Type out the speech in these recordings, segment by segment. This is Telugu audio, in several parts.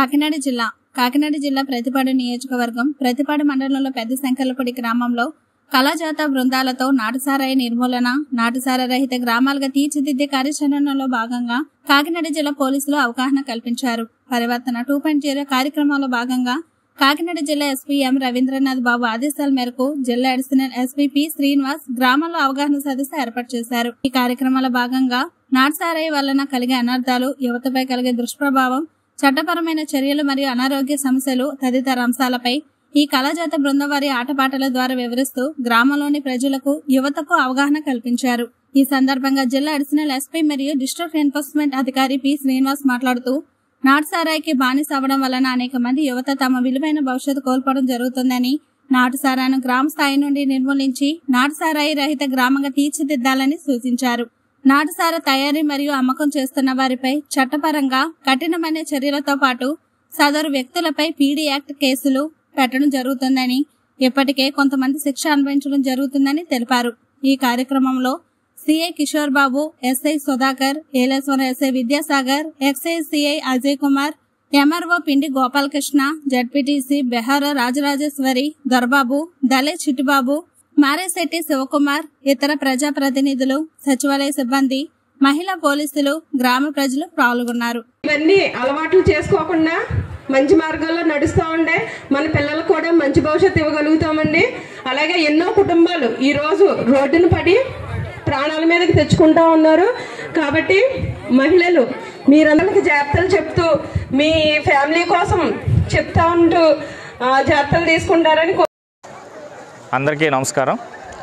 కాకినాడ జిల్లా కాకినాడ జిల్లా ప్రతిపాడు నియోజకవర్గం ప్రతిపాడు మండలంలో పెద్ద సంఖ్యలపూడి గ్రామంలో కళాజాత బృందాలతో నాటుసారాయి నిర్మూలన నాటుసారా రహిత గ్రామాలుగా తీర్చిదిద్దే కార్యాచరణలో భాగంగా కాకినాడ జిల్లా పోలీసులు అవగాహన కల్పించారు పరివర్తన టూ పాయింట్ జీరో కార్యక్రమంలో భాగంగా కాకినాడ జిల్లా ఎస్పీ ఎం రవీంద్రనాథ్ బాబు ఆదేశాల మేరకు జిల్లా అడిషనల్ ఎస్పీ పి శ్రీనివాస్ గ్రామంలో అవగాహన సదస్సు ఏర్పాటు చేశారు ఈ కార్యక్రమంలో భాగంగా నాటుసారాయి వలన కలిగే అనర్థాలు యువతపై కలిగే దుష్ప్రభావం చట్టపరమైన చర్యలు మరియు అనారోగ్య సమస్యలు తదితర అంశాలపై ఈ కళాజాత బృందం వారి ఆటపాటల ద్వారా వివరిస్తూ గ్రామంలోని ప్రజలకు యువతకు అవగాహన కల్పించారు ఈ సందర్భంగా జిల్లా అడిషనల్ ఎస్పీ మరియు డిస్ట్రిక్ట్ ఎన్ఫోర్స్మెంట్ అధికారి పి శ్రీనివాస్ మాట్లాడుతూ నాటుసారాయికి బానిస అవ్వడం వలన అనేక మంది యువత తమ విలువైన భవిష్యత్తు కోల్పోవడం జరుగుతుందని నాటుసారాను గ్రామ స్థాయి నుండి నిర్మూలించి నాటుసారాయి రహిత గ్రామంగా తీర్చిదిద్దాలని సూచించారు నాటుసార తయారీ మరియు అమ్మకం చేస్తున్న వారిపై చట్టపరంగా కఠినమైన చర్యలతో పాటు సదరు వ్యక్తులపై పీడీ యాక్ట్ కేసులు పెట్టడం జరుగుతుందని ఇప్పటికే కొంతమంది శిక్ష అనుభవించడం జరుగుతుందని తెలిపారు ఈ కార్యక్రమంలో CI Kishore Babu SI Sudhakar Yeleswaram SI Vidyasagar excise CI Ajay Kumar MRO Pindi Gopalakrishna ZPTC Behara Rajarajeswari Dorababu Dale Chittubabu Mareshetti Shivakumar ఇతర ప్రజాప్రతినిధులు సచివాలయ సిబ్బంది మహిళా పోలీసులు గ్రామ ప్రజలు పాల్గొన్నారు ఇవన్నీ అలవాట్లు చేసుకోకుండా మంచి మార్గంలో నడుస్తూ ఉండే మన పిల్లలకు కూడా మంచి భవిష్యత్తు ఇవ్వగలుగుతామండి అలాగే ఎన్నో కుటుంబాలు ఈ రోజు రోడ్డును పడి ప్రాణాల మీదకి తెచ్చుకుంటా ఉన్నారు కాబట్టి మహిళలు మీరందరికి జాగ్రత్తలు చెప్తూ మీ ఫ్యామిలీ కోసం చెప్తా ఉంటూ ఆ, జాగ్రత్తలు తీసుకుంటారని కో- అందరికీ నమస్కారం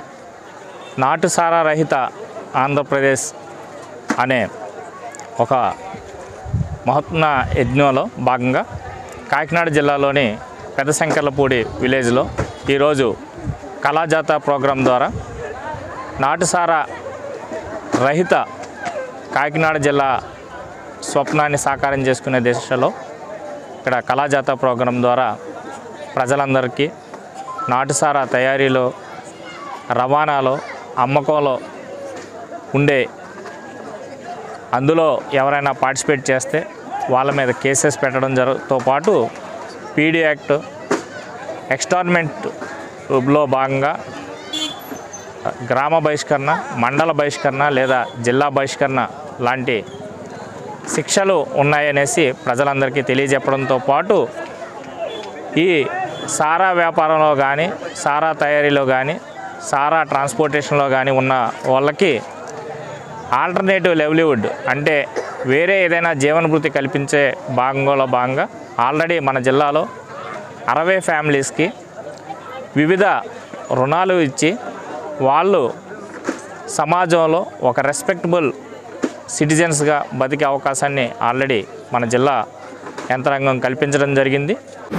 నాటుసారా రహిత ఆంధ్రప్రదేశ్ అనే ఒక మహత్న యజ్ఞంలో భాగంగా కాకినాడ జిల్లాలోని పెద్ద శంకర్లపూడి విలేజ్లో ఈరోజు కళాజాత ప్రోగ్రాం ద్వారా నాటుసారా రహిత కాకినాడ జిల్లా స్వప్నాన్ని సాకారం చేసుకునే దిశలో ఇక్కడ కళాజాత ప్రోగ్రాం ద్వారా ప్రజలందరికీ నాటుసారా తయారీలో రవాణాలో అమ్మకంలో ఉండే అందులో ఎవరైనా పార్టిసిపేట్ చేస్తే వాళ్ళ మీద కేసెస్ పెట్టడం జరుగుతో పాటు పీడీ యాక్ట్ ఎక్స్టార్మెంట్లో భాగంగా గ్రామ బహిష్కరణ మండల బహిష్కరణ లేదా జిల్లా బహిష్కరణ లాంటి శిక్షలు ఉన్నాయనేసి ప్రజలందరికీ తెలియజెప్పడంతో పాటు ఈ సారా వ్యాపారంలో కానీ సారా తయారీలో కానీ సారా ట్రాన్స్పోర్టేషన్లో కానీ ఉన్న వాళ్ళకి ఆల్టర్నేటివ్ లెవ్లీవుడ్ అంటే వేరే ఏదైనా జీవనభృతి కల్పించే భాగంలో భాగంగా ఆల్రెడీ మన జిల్లాలో అరవై ఫ్యామిలీస్కి వివిధ రుణాలు ఇచ్చి వాళ్ళు సమాజంలో ఒక రెస్పెక్టబుల్ సిటిజన్స్గా బతికే అవకాశాన్ని ఆల్రెడీ మన జిల్లా యంత్రాంగం కల్పించడం జరిగింది